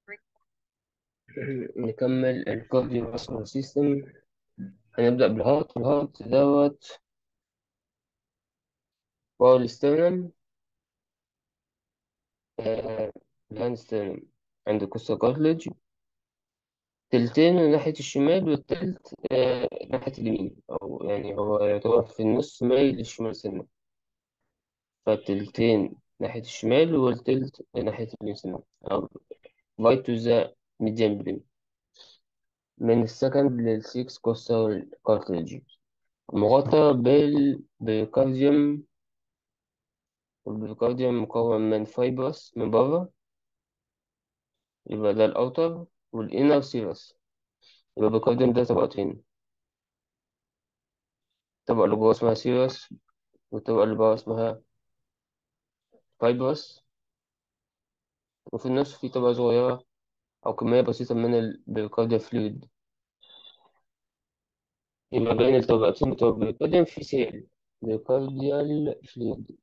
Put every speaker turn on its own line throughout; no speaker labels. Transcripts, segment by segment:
نكمل الكارديو فاسكولار سيستم هنبدأ بالهارت الهارت دوت باور السترنم الهاند سترنم عند الكوستا كارتلج تلتين ناحية الشمال والتلت آه، ناحية اليمين أو يعني هو يعتبر في النص مايل للشمال سنة فالتلتين ناحية الشمال والتلت ناحية اليمين سنة أو right to the median beam من السكند للسيكس كوستا كارتلج مغطى بالبريكارديوم والبريكارديوم مكون من فايبرس من بره يبقى ده الأوتر والإنر سيرس يبقى البريكارديوم ده طبقتين الطبقة اللي جوه اسمها سيرس والطبقة اللي بره اسمها فايبرس وفي النص في طبقة صغيرة أو كمية بسيطة من البريكارديال فلويد يبقى بين الطبقتين بتوع البريكارديوم في سيل بريكارديال فلويد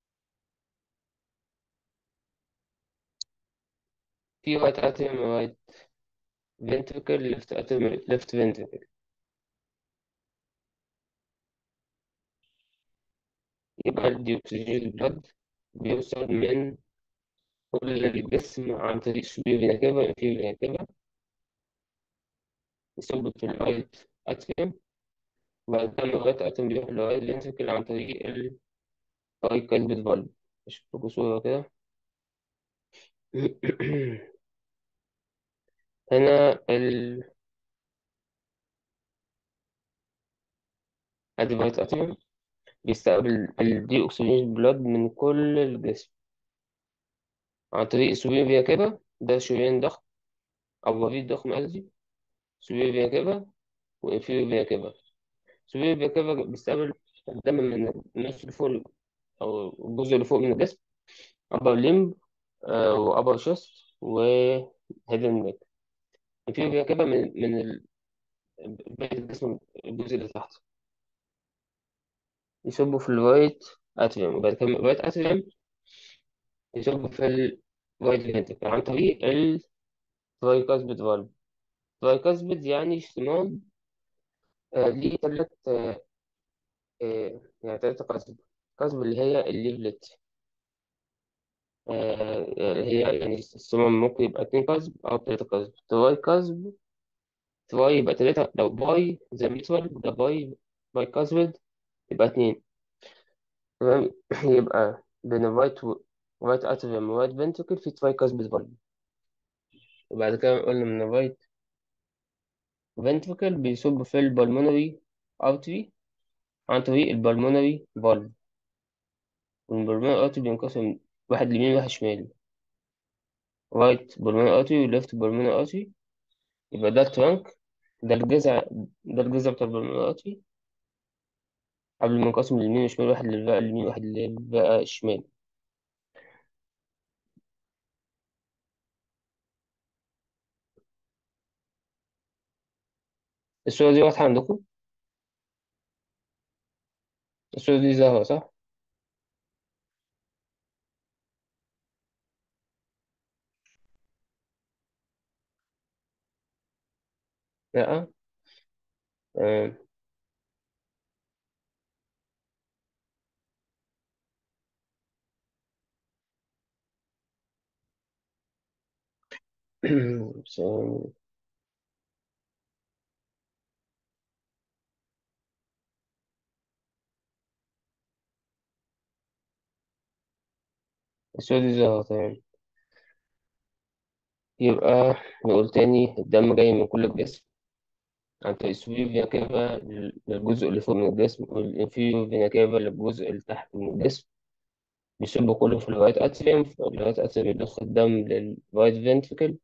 في رايت اتريوم رايت فنتركل ليفت اتريوم ليفت فنتركل يبقى الديوكسجين البلد بيوصل من كل الجسم عن طريق سوبر فينا كافا انفيريور فينا كافا يصب في الرايت اتريوم وبعد كده من الرايت اتريوم بيروح للرايت فنتركل عن طريق الرايت كالبت فالف اشوف لكم صورة كده هنا ال ادي الرايت اتريوم بيستقبل الدي اكسجين بلاد من كل الجسم عن طريق السوبر فينا كافا ده شريان ضخم او ربيط ضخم قصدي سوبر فينا كافا وانفيريور فينا كافا سوبر فينا كافا بيستقبل الدم من النص اللي فوق او الجزء اللي فوق من الجسم upper limb آه، و upper chest و head and neck في فيها كده من من ال- باقي الجسم الجزء اللي تحت يصبوا في الرايت اتريوم وبعد كده الرايت اتريوم يصبوا في الرايت فنتركل عن طريق الترايكاسبيد فالف ترايكاسبيد يعني صمام آه، ليه تلات آه، آه، يعني تلاتة قصب قصب اللي هي الليفلت آه، هي يعني الصمام ممكن يبقى اتنين قصب أو تلاتة قصب تراي قصب تراي يبقى تلاتة لو باي زي ميتوال ده باي باي كاسبد يبقى اتنين تمام يبقى بين الرايت و رايت اتريوم ورايت فنتركل في تراي كاسبد فالف وبعد كده قلنا من الرايت فنتركل بيصب في البلمونري ارتري عن طريق البلمونري فالف والبلمونري ارتري بينقسم واحد يمين وواحد شمال رايت بلمونري ارتري وليفت بلمونري ارتري يبقى ده الترانك ده الجذع ده الجذع بتاع البلمونري ارتري قبل ما نقسم اليمين والشمال واحد اللي بقى اليمين واحد اللي بقى الشمال الصورة دي واضحة عندكم؟ الصورة دي ظاهرة صح؟ لأ؟ آه. ثواني. الصورة دي ظاهرة تمام يبقى نقول تاني الدم جاي من كل الجسم عن طريق السوبر فينا كافا للجزء اللي فوق من الجسم والانفيريور فينا كافا للجزء اللي تحت من الجسم بيصب كله في الرايت اتريوم الرايت اتريوم بيضخ الدم للرايت فنتركل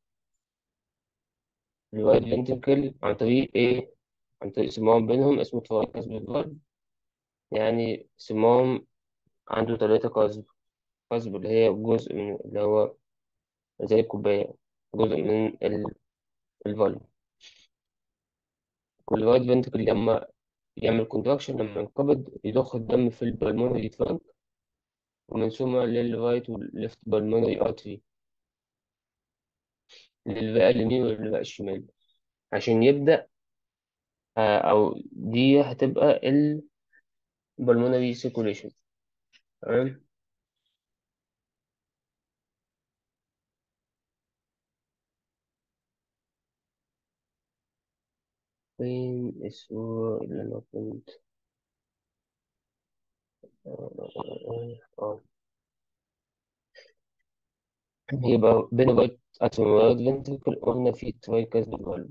الرايت فنتركل عن طريق ايه؟ عن طريق صمام بينهم اسمه ترايكاسبيد فالف يعني صمام عنده تلاتة قصب قصب اللي هي جزء من اللي هو زي الكوباية جزء من ال- الفالف كل رايت فنتركل لما يعمل كونتراكشن لما ينقبض يضخ الدم في البلمونري ترانك ومن ثم للرايت والليفت بالمونري ارتري للرئة اليمين والرئة الشمال عشان يبدأ آه، أو دي هتبقى البلمونري سيركوليشن تمام فين الصورة اللي أنا كنت اه يبقى بين الرايت اتريوم والرايت فنتريكل قلنا في ترايكاز بالفالف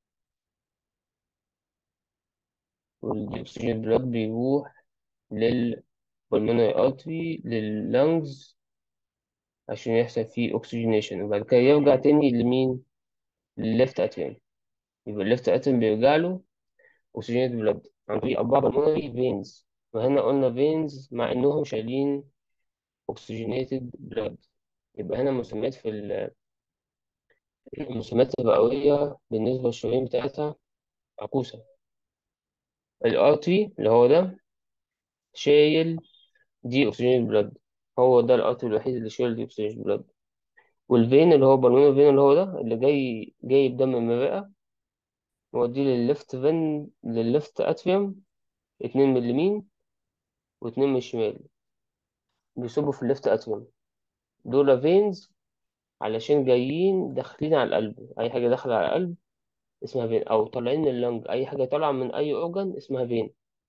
والأكسجين بلاد بيروح للبلمونري ارتري لللنجز عشان يحصل فيه أكسجينيشن وبعد كده يرجع تاني لمين؟ للليفت اتريوم يبقى الليفت اتريوم بيرجع له أكسجينيت بلاد عن طريق أربعة بالمونري فينز وهنا قلنا فينز مع إنهم شايلين أكسجينيتد بلاد يبقى هنا مسميات في ال- المسميات الرئوية بالنسبة للشرايين بتاعتها معكوسة الارتري اللي هو ده شايل دي أكسجين بلاد هو ده الارتري الوحيد اللي شايل دي أكسجين بلاد والفين اللي هو بالون فين اللي هو ده اللي جاي جايب دم من الرئة موديه للليفت فين للليفت اتريوم اتنين من اليمين واتنين من الشمال بيصبوا في الليفت اتريوم دول فينز علشان جايين داخلين على القلب أي حاجة داخلة على القلب اسمها فين أو طالعين من اللنج أي حاجة طالعة من أي أورجان اسمها فين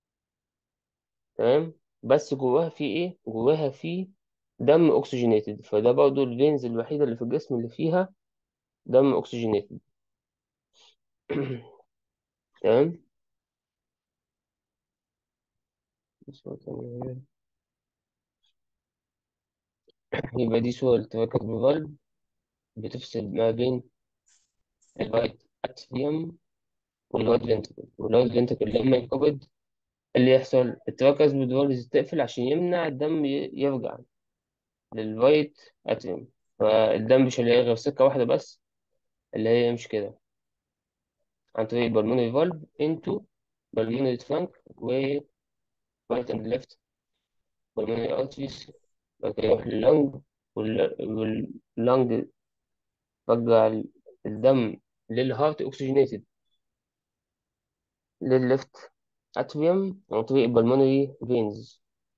تمام بس جواها في إيه؟ جواها في دم أكسجينيتد فده برضو الفينز الوحيدة اللي في الجسم اللي فيها دم أكسجينيتد تمام يبقى دي صورة التراكت بفالف بتفصل ما بين الرايت اتريوم والرايت فنتركل والرايت فنتركل لما ينقبض اللي يحصل التراكت بفالف تقفل عشان يمنع الدم ي- يرجع للرايت اتريوم فالدم مش هيلاقي غير سكة واحدة بس اللي هي مش كده عن طريق البلمونري فالف انتو بالمونري ترانك و رايت اند ليفت بالمونري ارتريز بعد كده يروح لللنج وال- واللنج رجع الدم للهارت اوكسجينيتد للليفت اتريوم عن طريق البلمونري فينز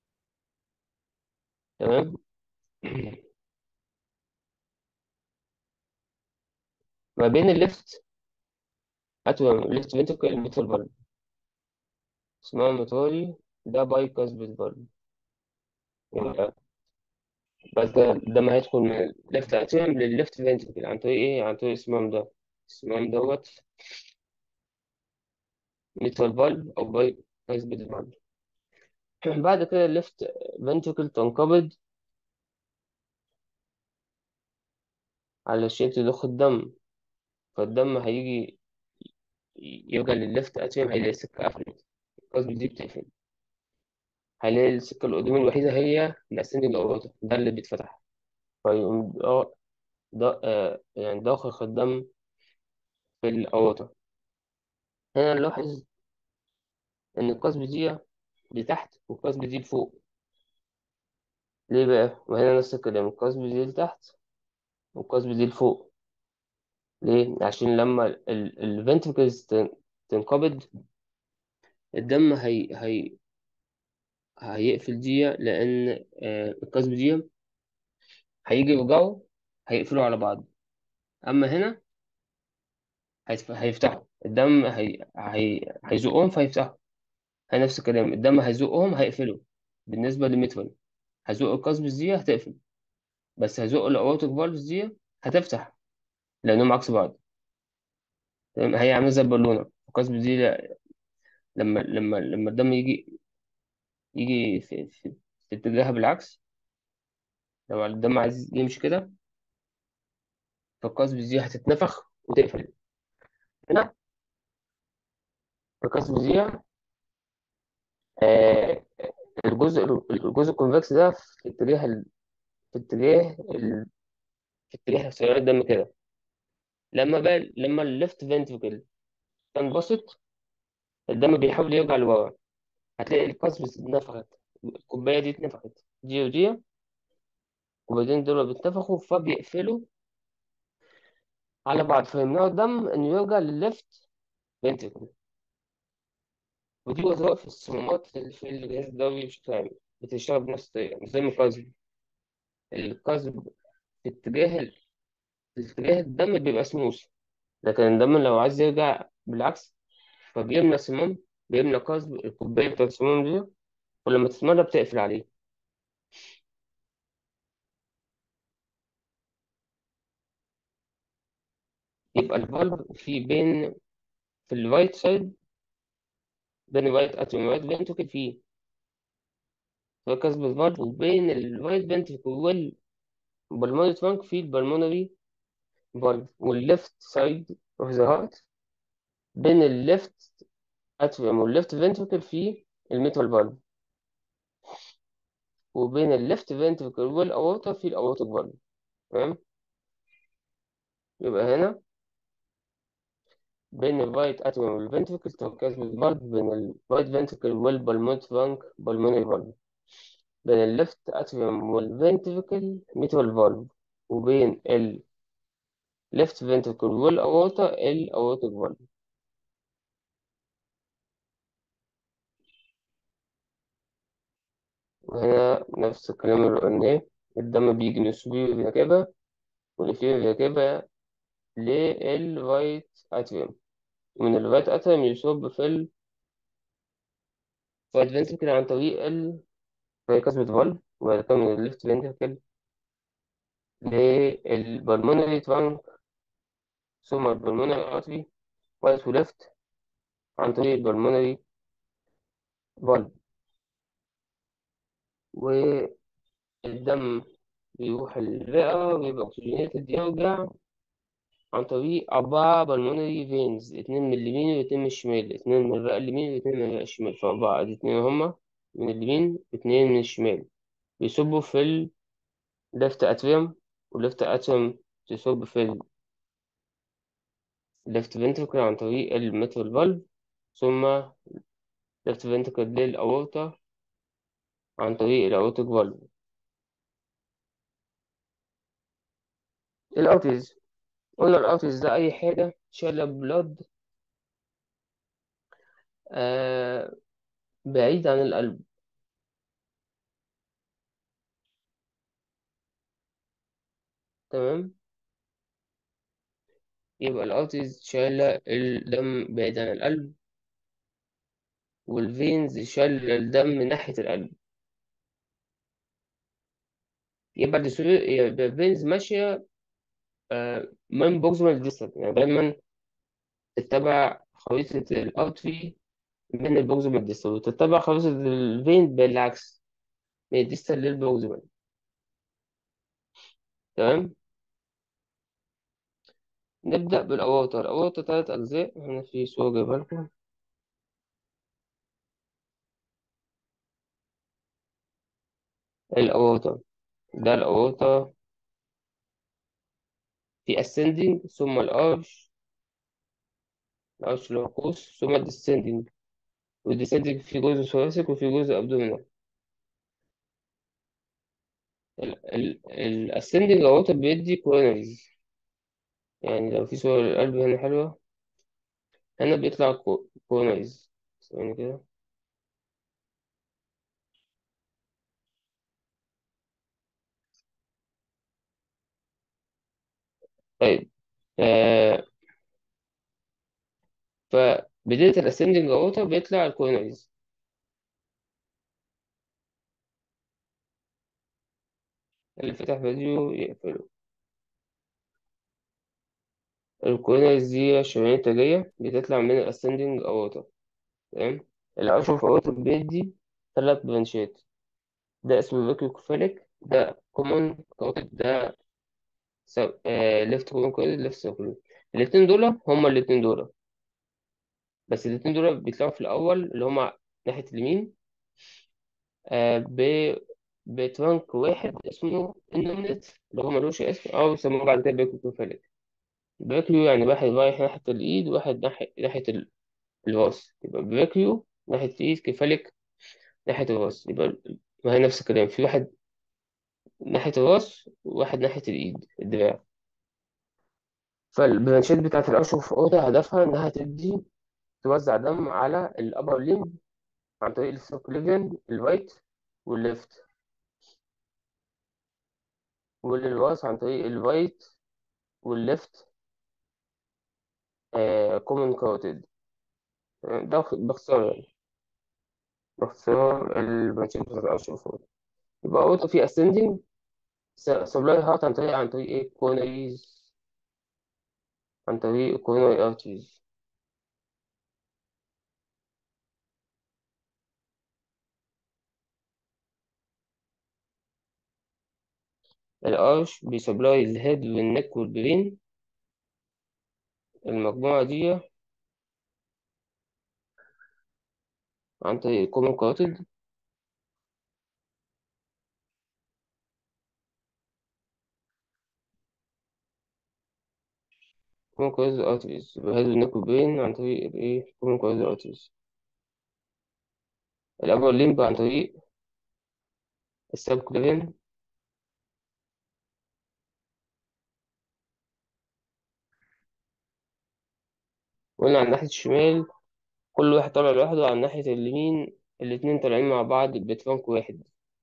تمام ما بين الليفت اتريوم والليفت فنتركل الميترال فالف اسمها ميترالي ده باي كاسبيد فالف يبقى بعد كده الدم هيدخل من الليفت اتريوم للليفت فنتركل عن طريق ايه عن طريق اسمام ده اسمام دوت ميترال فالف او باي كاسبيد فالف بعد كده الليفت فنتركل تنقبض علشان تضخ الدم فالدم هيجي يرجع للليفت اتريوم هيلاقي السكة قفلت القصبة دي بتقفل هيلاقي السكة القدام الوحيدة هي الأسند الأورطة ده اللي بيتفتح فيقوم ده ده آه يعني ضخ الدم في الأورطة هنا نلاحظ إن القصبة دي لتحت والقصبة دي لفوق ليه بقى؟ وهنا نفس الكلام القصبة دي لتحت والقصبة دي لفوق ليه؟ عشان لما الفنتركلز تنقبض الدم هي هي هيقفل دي لأن آه القصبة دي هيجي يوجعوا هيقفلوا على بعض أما هنا هيتف- هيفتحوا الدم هي... هي... هيزقهم فهيفتحوا هي نفس الكلام الدم هيزقهم هيقفلوا بالنسبة للميترال هيزق القصبة دي هتقفل بس هيزق الأورتيك فالفز دي هتفتح لأنهم عكس بعض تمام هي عاملة زي البالونة القصبة دي ل- لما لما لما الدم يجي يجي في, في, في اتجاهها بالعكس لو الدم عايز يمشي كده فالقصبة دي هتتنفخ وتقفل هنا القصبة دي آه الجزء الجزء الكونفكس ده في اتجاه ال... في اتجاه ال... في اتجاه سيارة الدم كده لما بقى لما الليفت فنتركل تنبسط الدم بيحاول يرجع لورا هتلاقي القصبة اتنفخت الكوباية دي اتنفخت دي ودي الكوبايتين دول بيتنفخوا فبيقفلوا على بعض فيمنعوا الدم إنه يرجع للليفت فنتركل ودي وظائف الصمامات اللي في الجهاز الدوري بشكل عام بتشتغل بنفس الطريقة مش زي القصب القصب في اتجاه ال- في اتجاه الدم بيبقى سموث لكن الدم لو عايز يرجع بالعكس فبيملى صمام بيملى قصب الكوباية بتاعت الصمام دي ولما تتملى بتقفل عليه يبقى الفالف في بين في الرايت سايد بين الرايت اتريوم والرايت فنتركل فيه هو كسب الفالف وبين الرايت فنتركل والبلمونري ترانك في البلمونري فالف والليفت سايد اوف ذا هارت بين الليفت اتريوم والليفت فنتركل في الميتال فالف وبين الليفت فنتركل والاورطة في الاورتيك فالف تمام يبقى هنا بين الرايت اتريوم والفنتركل تركز بالفالف بين الرايت فنتركل والبلمونري ترانك بالمونري فالف بين الليفت اتريوم والفنتركل ميتال فالف وبين الليفت فنتركل والاورطة الاورتيك فالف وهنا نفس الكلام اللي قلناه الدم بيجي من السوبر فينا كافا والانفيريور فينا كافا للرايت اتريوم ومن الرايت اتريوم يصب في الرايت فنتركل عن طريق البايكاسميد فالف وبعد كده من الليفت فنتركل للبلمونري ترانك ثم البلمونري ارتري رايت وليفت عن طريق البلمونري فالف والدم بيروح الرئة ويبقى أكسجينيتد يرجع عن طريق أربعة بالمونري فينز اتنين من اليمين واتنين من الشمال اتنين من الرئة اليمين واتنين من الرئة الشمال فأربعة أدي اتنين هما من اليمين واتنين من الشمال بيصبوا في الليفت أتريوم والليفت أتريوم تصب في الليفت فنتركل عن طريق الميترال فالف ثم ليفت فنتركل للأورطة عن طريق الأورتيك فالف الأوتيز قلنا الأوتيز ده أي حاجة شايلة بلاد آه بعيد عن القلب تمام يبقى الأوتيز شايلة الدم بعيد عن القلب والفينز شايلة الدم ناحية القلب يبقى الدسول- يبقى الفينز ماشية آه من بروكسيمال ديستال يعني دايما تتبع خريطة الأرتري من البروكسيمال ديستال وتتبع خريطة الفين بالعكس من الديستال للبروكسيمال تمام نبدأ بالأورطة الأورطة تلات أجزاء هنا في صورة جايبها لكم الأورطة ده الأورطة في ascending ثم الأرش الأرش اللي هو القوس ثم الديسندنج والديسندنج في جزء ثوراسيك وفي جزء أبدومينال الاسcending أورطة بيدي كورونريز يعني لو في صورة للقلب هنا حلوة هنا بيطلع كو- كورونريز ثواني كده طيب آه فبداية الاسcending أورطة بيطلع الكورونريز اللي فتح فيديو يقفله الكورونريز دي شرايين تاجية بتطلع من الاسcending أورطة تمام الأشرف أورطة بيدي ثلاث برانشات ده اسمه فيكيوكوفاليك ده كومون كاروتيد ده ليفت كولون كاروتيد ليفت سيركولون الاتنين دول هما الاتنين دول بس الاتنين دول بيطلعوا في الأول اللي هما ناحية اليمين آه ب بترانك واحد اسمه النومنت اللي هو ملوش اسم أو يسموه بعد كده فيكيوكوفاليك بيكيو يعني واحد رايح ناحية الإيد وواحد ناحية ناحية ال- الراس يبقى بيكيو ناحية الإيد كفاليك ناحية الراس يبقى ما هي نفس الكلام في واحد ناحية الراس وواحد ناحية الإيد الدراع فالبرانشات بتاعت الأشرف أوضة هدفها إنها تدي توزع دم على الأبر ليمب عن طريق السيركوليفيان الرايت والليفت والراس عن طريق الرايت والليفت كومن كاروتيد ده باختصار يعني باختصار البرانشات بتاعت الأشرف أوضة يبقى أوضة في ascending سبلاي هارت عن طريق عن طريق إيه كوروناريز عن طريق كوروناري أرتريز الأرش بيسبلاي الهيد والنك والبرين المجموعة دي عن طريق الكومن كاروتيد كومن كاروتيد أرتريز يبقى الهيد والنك والبرين عن طريق الإيه كومن كاروتيد أرتريز الأبر ليمب عن طريق السبكليفين وقلنا على ناحية الشمال كل واحد طالع لوحده على ناحية اليمين الاتنين طالعين مع بعض بترانك واحد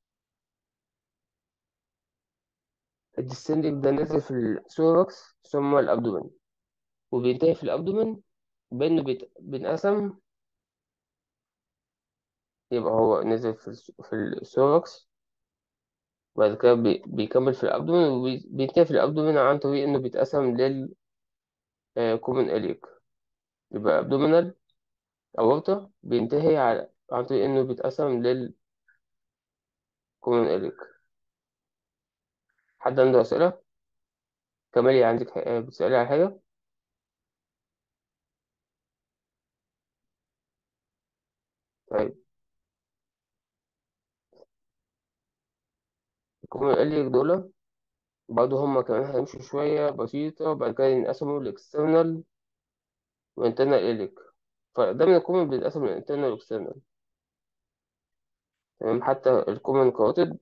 الديسندنج ده نازل في الثوركس ثم الأبدومن وبينتهي في الأبدومن بإنه بيت- بينقسم يبقى هو نزل في الس- في الثوركس وبعد كده بي- بيكمل في الأبدومن وبينتهي في الأبدومن عن طريق إنه بيتقسم للكومن إليك يبقى أبدومينال أورطة بينتهي على عن طريق إنه بيتقسم للكومن إليك حد عنده أسئلة؟ كمالي عندك ح- آه، بتسألي على حاجة؟ طيب الكومن إليك دول برضه هما كمان هيمشوا شوية بسيطة وبعد كده ينقسموا لإكسترنال وإنترنال إليك فدايما الكومن بيتقسم لإنترنال وإكسترنال تمام حتى الكومن كاروتيد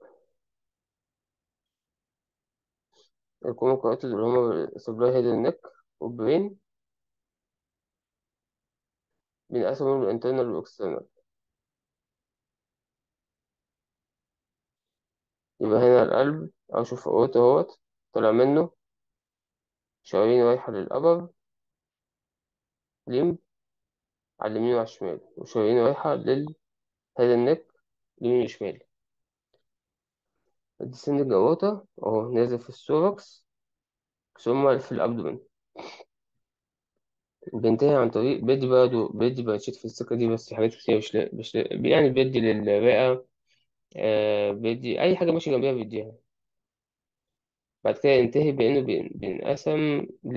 الكومن كاروتيد اللي هما سبلاي هيد النك والبرين بينقسموا لإنترنال وإكسترنال يبقى هنا القلب أشوف أورطة اهوت طلع منه شرايين رايحة للأبر ليمب على اليمين وعلى الشمال وشرايين رايحة للهيد النك اليمين والشمال الديسندنج أورطة أهو نازل في الثوركس ثم في الأبدومن بينتهي عن طريق بيدي برضه بيدي برانشات في السكة دي بس حاجات كتير مش لا مش لا يعني بيدي للرئة آه بيدي أي حاجة ماشية جنبيها بيديها بعد كده ينتهي بإنه بين- بينقسم ل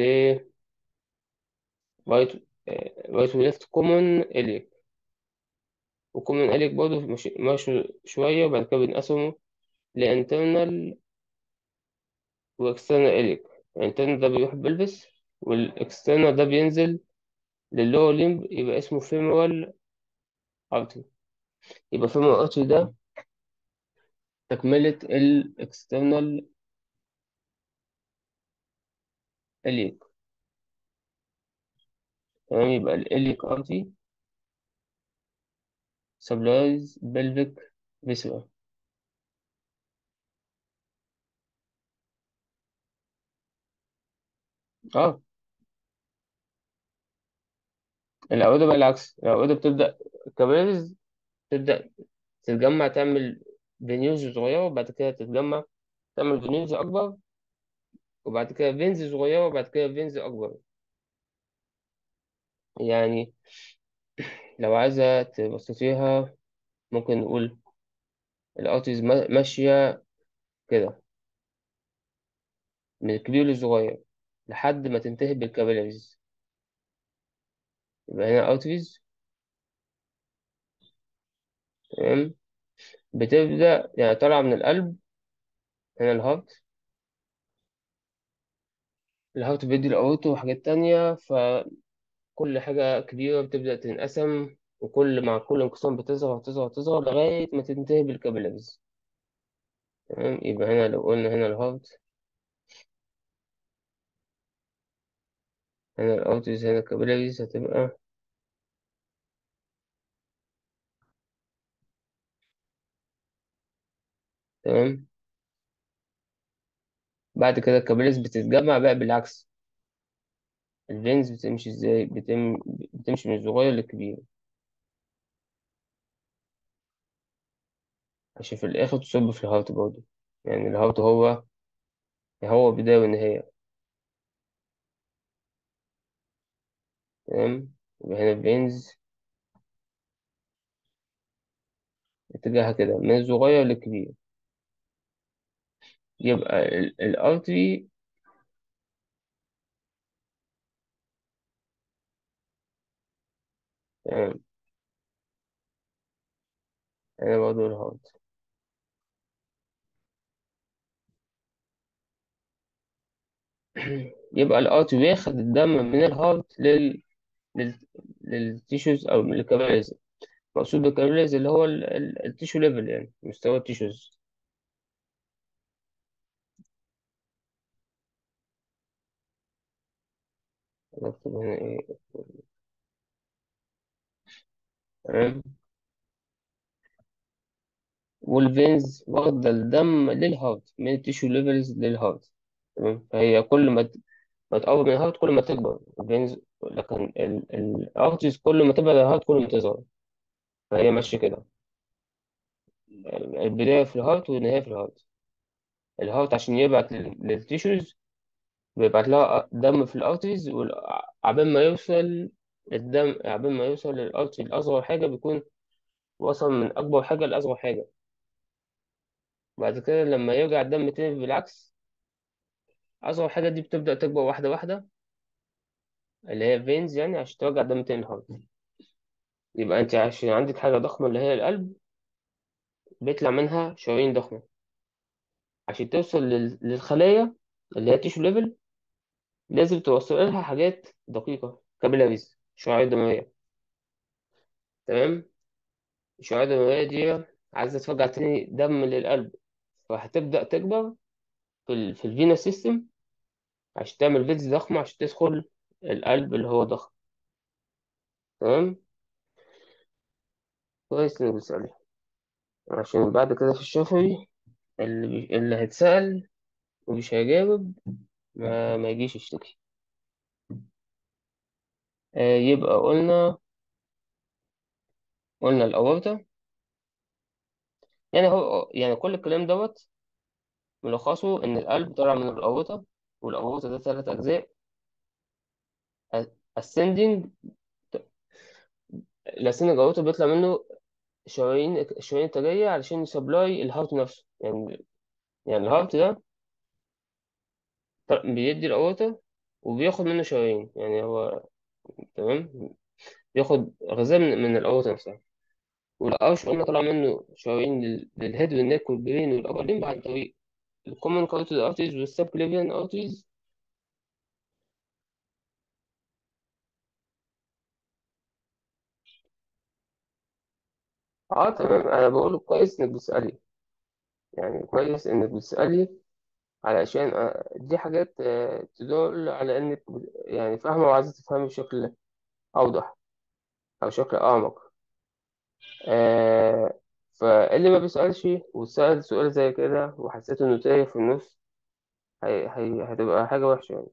رايت رايت وليفت كومون إليك وكومون إليك برضه ماشي ماشي شوية وبعد كده بينقسموا لإنترنال وإكسترنال إليك الإنترنال ده بيروح بلبس والإكسترنال ده بينزل للور ليمب يبقى اسمه فيمورال أرتري يبقى فيمورال أرتري ده تكملة الإكسترنال إليك تمام يبقى الإليك أرتري سبلايز بلفيك فيسرا اه الأوردة بقى العكس الأوردة بتبدأ كبارز تبدأ تتجمع تعمل فينيوز صغيرة وبعد كده تتجمع تعمل فينيوز أكبر وبعد كده فينز صغيرة وبعد كده فينز أكبر يعني لو عايزة تبسطيها ممكن نقول الأرتيز ما- ماشية كده من الكبير للصغير لحد ما تنتهي بالكابيلاريز يبقى هنا أرتيز تمام بتبدأ يعني طالعة من القلب هنا الهارت الهارت بيدي الأورطة وحاجات تانية فكل حاجة كبيرة بتبدأ تنقسم وكل مع كل انقسام بتصغر تصغر تصغر لغاية ما تنتهي بالكابيلاريز تمام يبقى هنا لو قلنا هنا الهارت هنا الأوتيز هنا الكابيلاريز هتبقى تمام بعد كده الكابيلاريز بتتجمع بقى بالعكس الفينز بتمشي ازاي بتم... بتمشي من الصغير للكبير عشان في الآخر تصب في الهارت برضه يعني الهارت هو هو بداية ونهاية تمام يبقى هنا الفينز اتجاهها كده من الصغير للكبير يبقى الارتري تمام أنا برضه الهارت يبقى الارتري بياخد الدم من الهارت لل لل للتيشوز أو للكباريز مقصود بالكباريز اللي هو ال- ال- التيشو ليفل يعني مستوى التيشوز نكتب هنا إيه تمام والفينز واخدة الدم للهارت من التيشو ليفلز للهارت تمام فهي كل ما ت- ما تقرب من الهارت كل ما تكبر الفينز لكن الارتيز كل ما تبعد عن الهارت كل ما تصغر فهي ماشية كده البداية في الهارت والنهاية في الهارت الهارت عشان يبعت لل- للتيشوز بيبعت لها دم في الارتيز وعبال ما يوصل الدم عبال ما يوصل للارتري الأصغر حاجة بيكون وصل من أكبر حاجة لأصغر حاجة بعد كده لما يرجع الدم تاني بالعكس أصغر حاجة دي بتبدأ تكبر واحدة واحدة اللي هي فينز يعني عشان ترجع الدم تاني للهارت يبقى أنت عشان عندك حاجة ضخمة اللي هي القلب بيطلع منها شرايين ضخمة عشان توصل لل- للخلايا اللي هي تيشو ليفل لازم توصل لها حاجات دقيقة كابيلاريز شعاع دموية تمام الشعاع الدموية دي عايزة ترجع تاني دم للقلب فهتبدأ تكبر في ال في الفينا سيستم عشان تعمل فيتز ضخمة عشان تدخل القلب اللي هو ضخم تمام كويس إنك بتسألي عشان بعد كده في الشفوي اللي بي... اللي هيتسأل ومش هيجاوب ما, ما يجيش يشتكي آه يبقى قلنا قلنا الأورطة يعني هو يعني كل الكلام دوت ملخصه إن القلب طالع من الأورطة والأورطة ده تلات أجزاء ascending الأسنان الأورطة بيطلع منه شرايين الشرايين التاجية علشان يسبلاي الهارت نفسه يعني يعني الهارت ده بيدي الأورطة وبياخد منه شرايين يعني هو تمام بياخد غذاء من, من الأورطة نفسها والقرش قلنا طلع منه شرايين لل- للهيد والنيك والبرين والأبر ليمب عن طريق الكومن كاروتيد ارتريز والسب كليفيان ارتريز اه تمام انا بقول كويس انك بتسألي يعني كويس انك بتسألي علشان آه، دي حاجات آه، تدل على انك بت- يعني فاهمة وعايزة تفهمي بشكل اوضح او شكل اعمق آه فاللي ما بيسألش وسأل سؤال زي كده وحسيت انه تايه في النص هي هي هتبقى حاجة وحشة يعني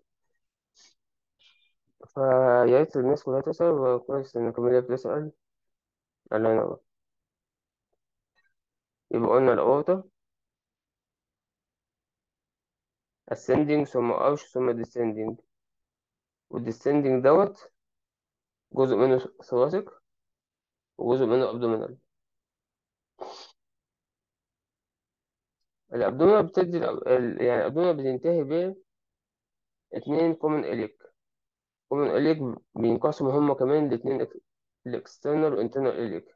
فيا ريت الناس كلها تسأل وكويس إن كمية بتسأل الله ينور يبقى قلنا الأورطة ascending ثم arch ثم descending والديسندنج دوت جزء منه thoracic وجزء منه abdominal الأبدومينال بتدي الأب- ال- يعني الأبدومينال بتنتهي باتنين common iliac common iliac بينقسموا هما كمان لاتنين ex- الاكسترنال والانترنال iliac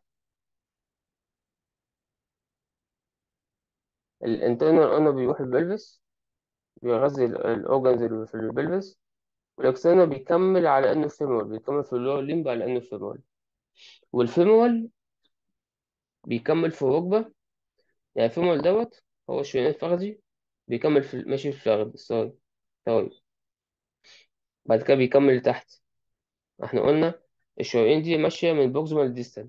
الانترنال قلنا بيروح البلفس بيغذي الأورجنز اللي في البلفس والإكسترنال بيكمل على إنه فيمورال بيكمل في اللور ليمب على إنه فيمورال والفيمورال بيكمل في الركبة يعني الفيمورال دوت هو الشريان الفخذي بيكمل في ماشي في الفخذ الصاج طيب بعد كده بيكمل لتحت احنا قلنا الشرايين دي ماشية من بروكسيمال ديستال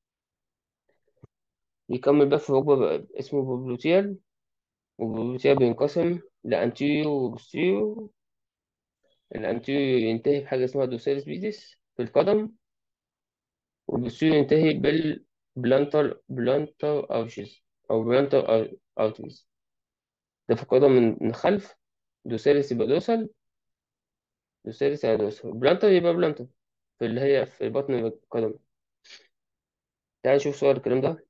بيكمل بقى في ركبة بقى اسمه بوبلوتيال والبوبلوتيال بينقسم لأنتيريو وبوستيريو الأنتيريو ينتهي بحاجة اسمها دوسيرس بيديس في القدم والبوستيريو ينتهي بالبلانتر بلانتر أرشز أو بلانتر أرتريز ده في القدم من من الخلف دوسيرس يبقى دوسال دوسيرس يبقى دوسال بلانتر يبقى بلانتر في اللي هي في بطن القدم تعال نشوف صور الكلام ده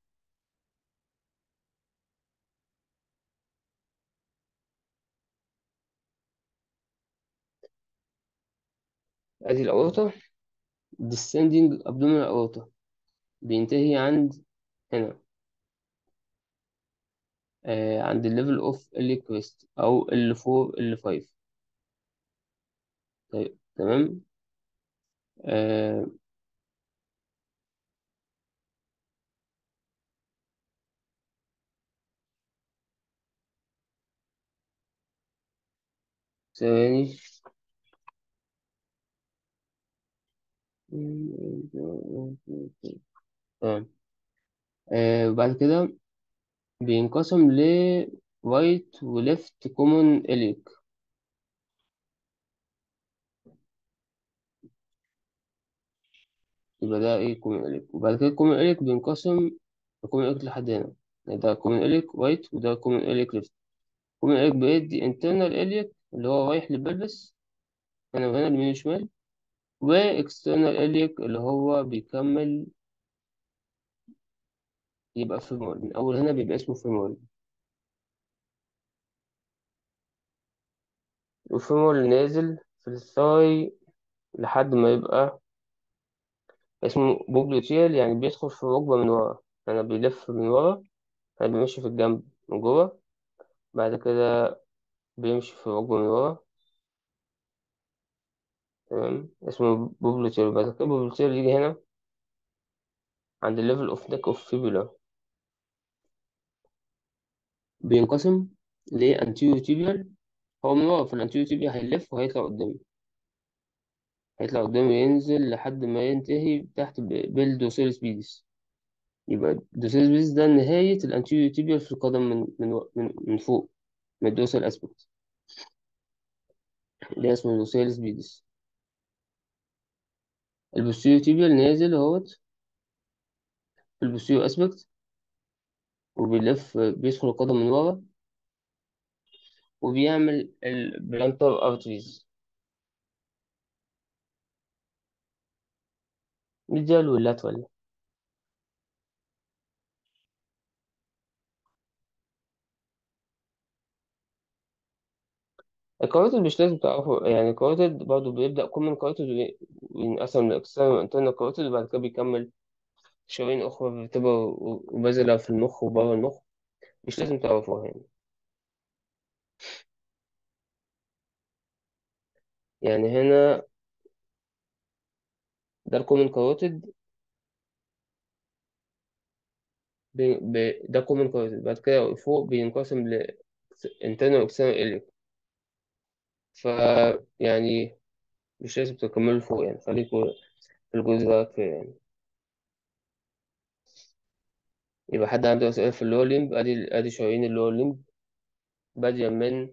ادي الأورطة descending abdominal aorta بينتهي عند هنا آه عند الليفل اوف الكويست او ال 4 ال 5 طيب تمام آه ثواني تمام آه وبعد كده بينقسم ل رايت وليفت كومون إليك يبقى ده ايه كومون إليك وبعد كده كومون إليك بينقسم كومون إليك لحد هنا يعني ده كومون إليك رايت وده كومون إليك ليفت كومون إليك بيدي انترنال إليك اللي هو رايح للبلبس هنا وهنا اليمين وشمال واكسترنال إليك اللي هو بيكمل يبقى فيمور من أول هنا بيبقى اسمه فيمور والفيمور اللي نازل في الثاي لحد ما يبقى اسمه بوبلوتيال يعني بيدخل في الركبة من ورا يعني بيلف من ورا يعني بيمشي في الجنب من جوه بعد كده بيمشي في الركبة من ورا تمام اسمه بوبلوتيال بعد كده بوبلوتيال يجي هنا عند الليفل اوف نيك اوف فيبولا بينقسم لانتيريو تيبيال هو من ورا في الانتيريو تيبيال هيلف وهيطلع قدامي هيطلع قدامي ينزل لحد ما ينتهي تحت بالدوسيرس بيدس يبقى الدوسيرس بيدس ده نهاية الانتيريو تيبيال في القدم من من من, من فوق من الدوسال اسبكت اللي اسمه دوسيرس بيدس البوستيريو تيبيال نازل اهوت في البوستيريو اسبكت وبيلف بيدخل القدم من ورا وبيعمل البلانتر ارتريز ميديال واللاترال الكاروتيد مش لازم تعرفه يعني الكاروتيد برضه بيبدأ كومن كاروتيد وينقسم لإكسترنال وانترنال كاروتيد وبعد كده بيكمل شرايين أخرى بتبقى وبازلة في المخ وبره المخ مش لازم تعرفوها يعني يعني هنا ده الكومن كاروتيد بي... بي... ده كومن كاروتيد بعد كده فوق بينقسم ل internal واكسترنال إليك ف يعني مش لازم تكملوا فوق يعني خليكوا في الجزء ده كفاية يعني يبقى حد عنده أسئلة في اللور ليمب أدي أدي شرايين اللور ليمب بادية من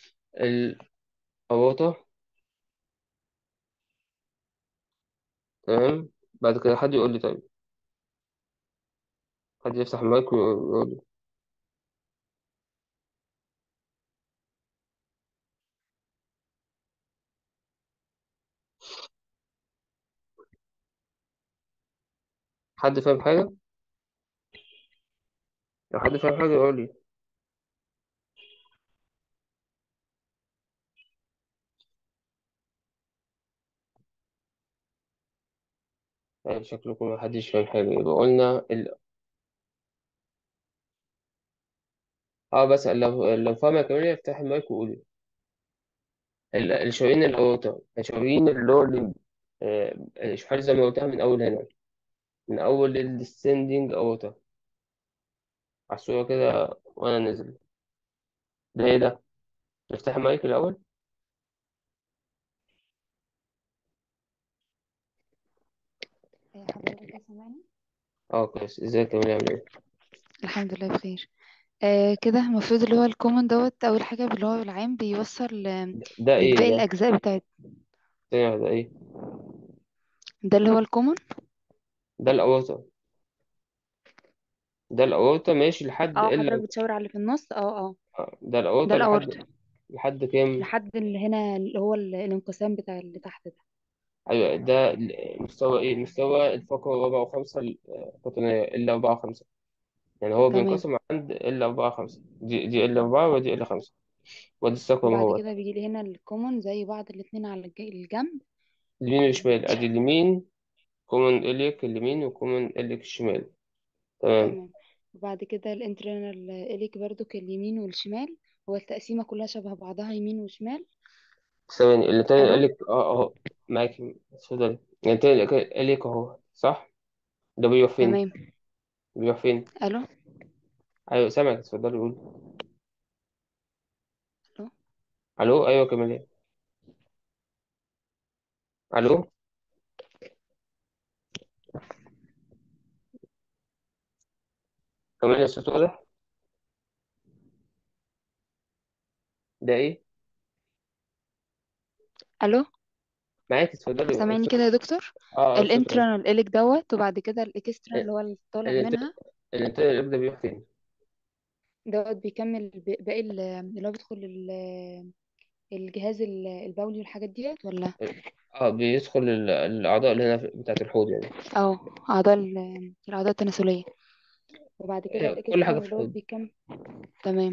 الأورطة تمام بعد كده حد يقول لي طيب حد يفتح المايك ويقول لي حد فاهم حاجة لو حد فاهم حاجة يقول لي يعني شكلكم محدش فاهم حاجة يبقى قلنا ال... اه بس لو لو فاهم يا كاميليا افتح المايك وقولي ال- الشرايين الأورطة شرايين اللور ليمب آه، الشحال زي ما قلتها من أول هنا من أول الديسندنج أورطة على الصورة كده وأنا نازل ده إيه ده؟ نفتح المايك الأول
آه، حضرتك كده سامعني
اه كويس ازيك كمان عامل ايه
الحمد لله بخير آه كده المفروض اللي هو الكومن دوت اول حاجه اللي هو العام بيوصل آه،
ده ده ايه
لباقي
ده
الاجزاء بتاعت
ثانية واحدة ايه
ده اللي هو الكومن
ده الأورطة ده الأورطة ماشي لحد
اه حضرتك
إلا
بتشاور على اللي في النص اه اه
آه، ده
ده
الأورطة لحد
الاورت
لحد كام
لحد اللي هنا اللي هو ال- الانقسام بتاع اللي تحت ده
أيوة ده ال- مستوى ايه مستوى الفقرة الرابعة وخمسة القطنية إلا أربعة وخمسة يعني هو
تمام
بينقسم عند إلا أربعة وخمسة دي دي إلا أربعة ودي إلا خمسة وادي السكر ما
وبعد
هو
كده بيجي لي هنا الكومن زي بعض الاتنين على الج- الجنب
اليمين والشمال أدي اليمين كومن إليك اليمين وكومن إليك الشمال تمام
تمام وبعد كده الانترنال اليك برضو اليمين والشمال هو التقسيمه كلها شبه بعضها يمين وشمال
ثواني اللي تاني
الو
قال لك اه اهو معاك اتفضلي يعني تاني قال لك اهو صح ده بيروح فين
تمام
بيروح فين
الو
ايوه سامعك اتفضلي قول
الو
الو ايوه كمال الو كمال الصوت واضح ده ايه
الو
معاك اتفضلي
سامعني
الصوت
كده يا دكتور
اه اه الصوت واضح
الانترنال إليك دوت وبعد كده الاكسترا اللي هو اللي طالع
اللي
منها
اللي تاني ده بيروح فين
دوت بيكمل ب- باقي ال- اللي هو بيدخل ال- الجهاز ال- البولي والحاجات ديت ولا
اه بيدخل ال- الاعضاء اللي هنا في- بتاعت الحوض يعني
اه اعضاء ال- الاعضاء التناسليه وبعد كده
هي كل حاجه في
الاكسترا دوت
الحوض
بيكمل تمام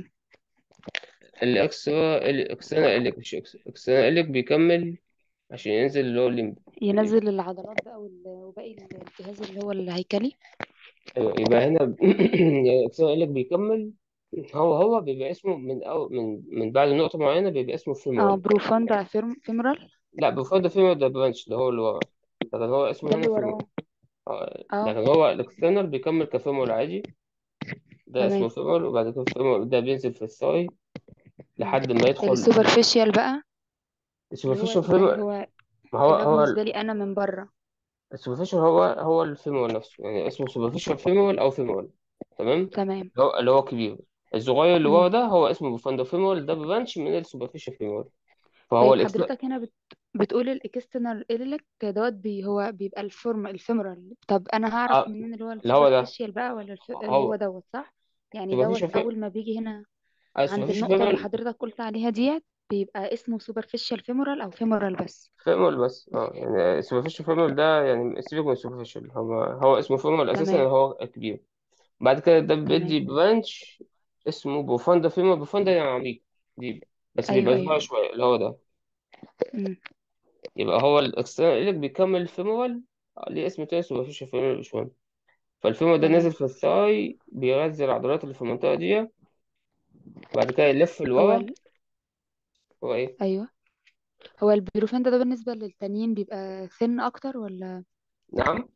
الاكسترا الاكسترا اليك مش اكسترا اليك بيكمل عشان ينزل اللي هو الليمب الليمب
ينزل العضلات بقى وال- وباقي الجهاز اللي هو الهيكلي
ايوه يبقى هنا الاكسترا اليك بيكمل هو هو بيبقى اسمه من أو من من بعد نقطة معينة بيبقى اسمه
اه
فيمورال
بروفاندا فيرم فيمورال
لا بفضل فيمورال ده برانش اللي هو اللي ورا لكن هو اسمه
ده
هنا
اللي وراه
فيمورال آه،
اه
لكن هو الاكسترنال بيكمل كفيمورال عادي ده اسمه
تمام
فيمورال وبعد كده فيمورال ده بينزل في الثاي لحد ما يدخل
السوبرفيشال بقى اللي هو
السوبرفيشال
اللي
فيمورال
هو
ما هو
اللي هو
هو
بالنسبه لي انا من بره
السوبرفيشال هو هو الفيمورال نفسه يعني اسمه سوبرفيشال فيمورال أو فيمورال تمام
تمام
اللي هو اللي هو كبير الصغير اللي ورا
امم
ده هو اسمه بوفاندو فيمورال ده برانش من السوبرفيشال فيمورال فهو
طيب
الاكسترا
حضرتك هنا بت... بتقول الاكسترنال إليك دوت بي هو بيبقى الفورم الفيمورال طب انا هعرف
آه،
منين اللي هو
اللي هو ده
السوبرفيشال بقى ولا الف... هو
هو
دوت صح يعني دوت
سوبرفيشال
اول ما بيجي هنا عند
السوبرفيشال
النقطة اللي
فيمورال
حضرتك قلت عليها ديت بيبقى اسمه سوبرفيشال فيمورال او فيمورال بس
فيمورال بس اه يعني السوبرفيشال فيمورال ده يعني سيبك من السوبرفيشال هو هو اسمه فيمورال اساسا
تمام
هو كبير بعد كده ده
تمام
بيدي برانش اسمه بوفاندا فيمورال بوفاندا يعني عميق دي بس
ايوه
بيبقى صغير
ايوه
شويه اللي هو ده
امم
يبقى هو الاكسترنال إليك بيكمل الفيمورال آه، ليه اسم تاني سوبرفيشال فيمورال مش مهم فالفيمورال ده
تمام
نازل في الثاي بيغذي العضلات اللي في المنطقه دي بعد كده يلف
هو
لورا
ال...
هو ايه
ايوه هو البيروفان ده, ده بالنسبة للتانيين بيبقى ثن اكتر ولا
نعم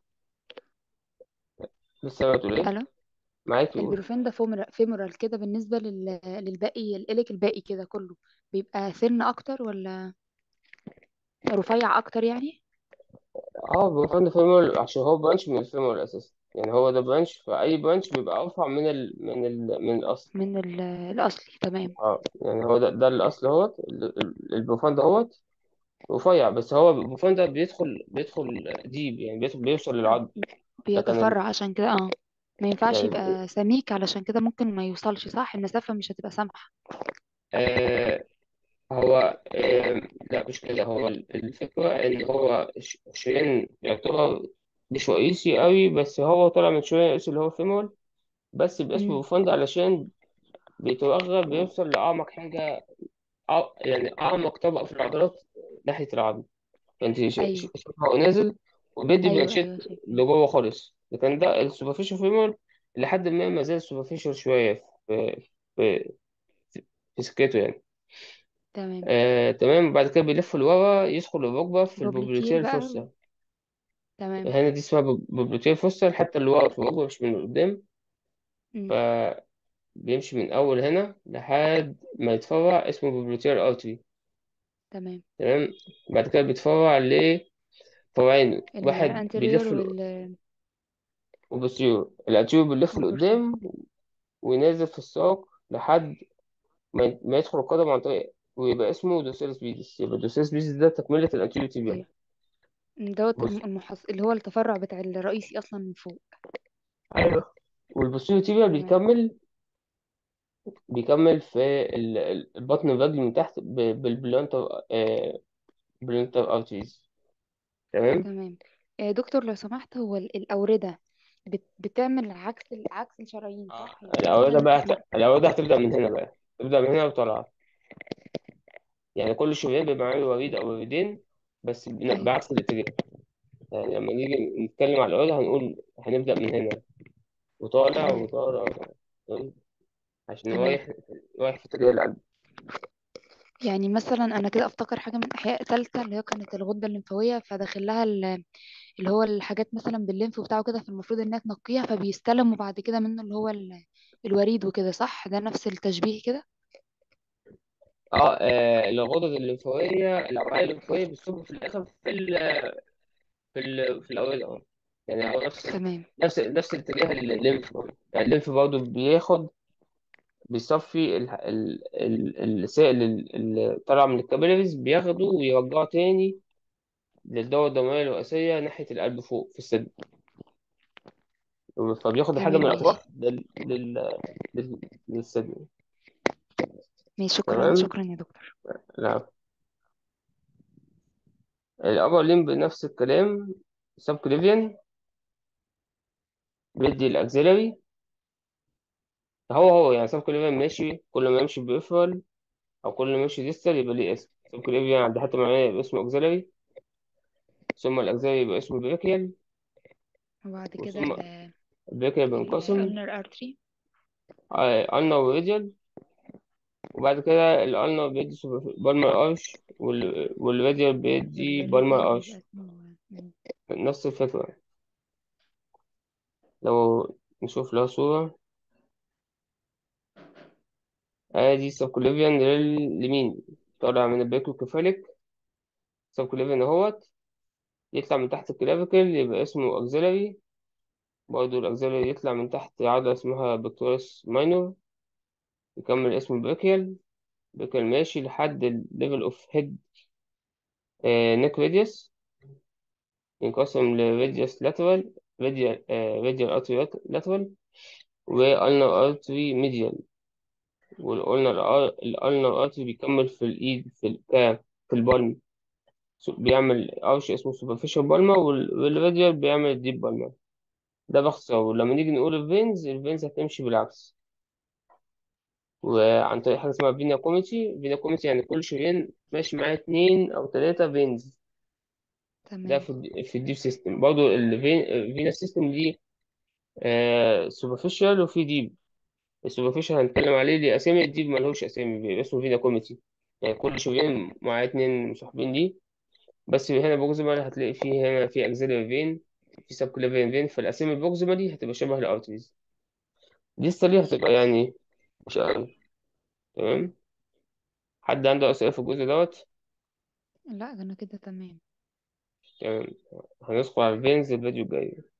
لسه ما تقول ايه
الو
معاك يقول
البروفين ده فيمورال فيمورال كده بالنسبة لل... للباقي الإليك الباقي كده كله بيبقى ثن أكتر ولا رفيع أكتر يعني
اه بيفند فيمور عشان هو برانش من الفيمور اساسا يعني هو ده برانش فاي برانش بيبقى ارفع من ال من ال من الاصل
من ال... الأصلي تمام
اه يعني هو ده ده الاصل اهوت ال- ال- البوفان اهوت رفيع بس هو البوفان ده بيدخل بيدخل ديب يعني بيدخل بيوصل للعظم لكن ال...
بيتفرع عشان كده اه ما ينفعش
يعني
يبقى سميك علشان كده ممكن ما يوصلش صح المسافة مش هتبقى سامحة
آه هو آه لا مش كده هو ال- الفكرة ان هو ش- شريان يعتبر مش رئيسي قوي بس هو طالع من شريان رئيسي اللي هو فيمور بس باسم
امم
بوفان علشان بيتوغل بيوصل لأعمق حاجة أع- يعني أعمق طبقة في العضلات ناحية العظم فأنت ش- ش-
أيوه
شايف هو نازل وبيدي
أيوه
برانشات
أيوه شايفاه
لجوه خالص لكن ده السوبرفيشال فيمور لحد ما ما زال سوبرفيشال شوية في في في سكته يعني
تمام
آه، تمام بعد كده بيلف لورا يدخل الركبة في
بوبليتير
البوبليتير
بقى
الفصة
تمام
هنا دي اسمها بوب- بوبليتير فصة حتى اللي ورا في الركبة مش من قدام
امم
فبيمشي من أول هنا لحد ما يتفرع اسمه بوبليتير أرتري
تمام
تمام بعد كده بيتفرع فرعين واحد
الانتيريور
بيلف
وال
وبوستيريور الانتيريور بيلف
والبوستيريور
لقدام وينزل في الساق لحد ما ما يدخل القدم عن طريق ويبقى اسمه دوسيرس بيزيس يبقى دوسيرس بيزيس ده تكملة الانتيريور تيبيا
ايوه دوت
بص
الم- المحص... اللي هو التفرع بتاع الرئيسي اصلا من فوق
ايوه والبوستيريور تيبيا
تمام
بيكمل بيكمل في ال- ال- البطن الرجل من تحت ب- بالبلانتر آه بلانتر ارتريز تمام
تمام آه، دكتور لو سمحت هو ال- الأوردة بت... بتعمل عكس ال- عكس الشرايين
آه.
صح يعني
الأوردة
مثلا
بقى
احنا
هت- الأوردة هتبدأ من هنا بقى تبدأ من هنا وطالعة يعني كل شريان بيبقى معاه وريد أو وردين بس بن-
ايوه
بعكس الاتجاه يعني لما نيجي نتكلم على الأوردة هنقول هنبدأ من هنا وطالع
تمام
وطالع وطالع. عشان
تمام
رايح رايح في اتجاه القلب
يعني مثلا انا كده افتكر حاجه من احياء ثالثه اللي هي كانت الغده الليمفاويه فداخل لها ال- اللي هو الحاجات مثلا بالليمف وبتاعه كده فالمفروض انها تنقيها فبيستلموا بعد كده منه اللي هو ال... الوريد وكده صح ده نفس التشبيه كده
اه آه، الغدد الليمفاوية الأوعية الليمفاوية بتصب في الآخر في ال في ال في الأوردة اه يعني هو نفس
تمام
نفس نفس اتجاه الليمف يعني الليمف برضه بياخد بيصفي ال- ال- ال- السائل ال- اللي طالع من الكابيلاريز بياخده ويرجعه تاني للدورة الدموية الرئيسية ناحية القلب فوق في الصدر فبياخد الحاجة
تمام
من
ماشي
الأطراف لل... لل... لل... للصدر
ماشي شكرا
تمام
شكرا يا دكتور
نعم الأبر ليمب نفس الكلام سب كليفيان بيدي الأكزيلري هو هو يعني سب كليفيان ماشي كل ما يمشي بريفرال أو كل ما يمشي ديستال يبقى ليه اسم سب كليفيان عند حتة معينة يبقى اسمه أكزيلري ثم الأكزيلري يبقى اسمه بريكيال
وبعد كده
وثم
ال
البريكيال بينقسم
الالنر ارتري
ألنا وريديال وبعد كده الألنا بيدي بالمر أرش وال... والراديال بيدي بالمر
والراديال
أرش
بيبقى اسمه مم.
نفس الفكرة لو نشوف لها صورة ادي سبكليفيان لليمين طالع من البيكو كفاليك سبكليفيان اهوت يطلع من تحت الكلافيكل يبقى اسمه اكزيلري برضه الاكزيلري يطلع من تحت عضلة اسمها بكتوريس ماينور يكمل اسمه بريكيال بريكيال ماشي لحد الليفل اوف هيد نيك راديوس ينقسم لراديوس لاترال راديال راديال ارتري لاترال والنر ارتري ميديال والالنر الالنر ارتري بيكمل في الايد في الكاب في البالم بيعمل أوش اسمه سوبرفيشال بالما والراديال بيعمل ديب بالما ده باختصار ولما نيجي نقول الفينز الفينز هتمشي بالعكس وعن طريق حاجة اسمها فينا كوميتي فينا كوميتي يعني كل شريان ماشي معاه اتنين أو تلاتة فينز ده
تمام
في الد- في الديب سيستم برضه الفين فينا سيستم دي آه سوبرفيشال وفي ديب السوبرفيشال هنتكلم عليه ليه أسامي الديب ملهوش أسامي بيبقى اسمه فينا كوميتي يعني كل شريان معاه اتنين مصاحبين دي بس هنا بروكسيمال هتلاقي فيه هنا في اكزيلري فين في سب كليفيان فين فالاسامي البروكسيمالي هتبقى شبه الارتريز دي السريع هتبقى يعني مش قوي تمام حد عنده اسئله في الجزء دوت
لا ده انا كده تمام
تمام هندخل على الفينز الفيديو الجاي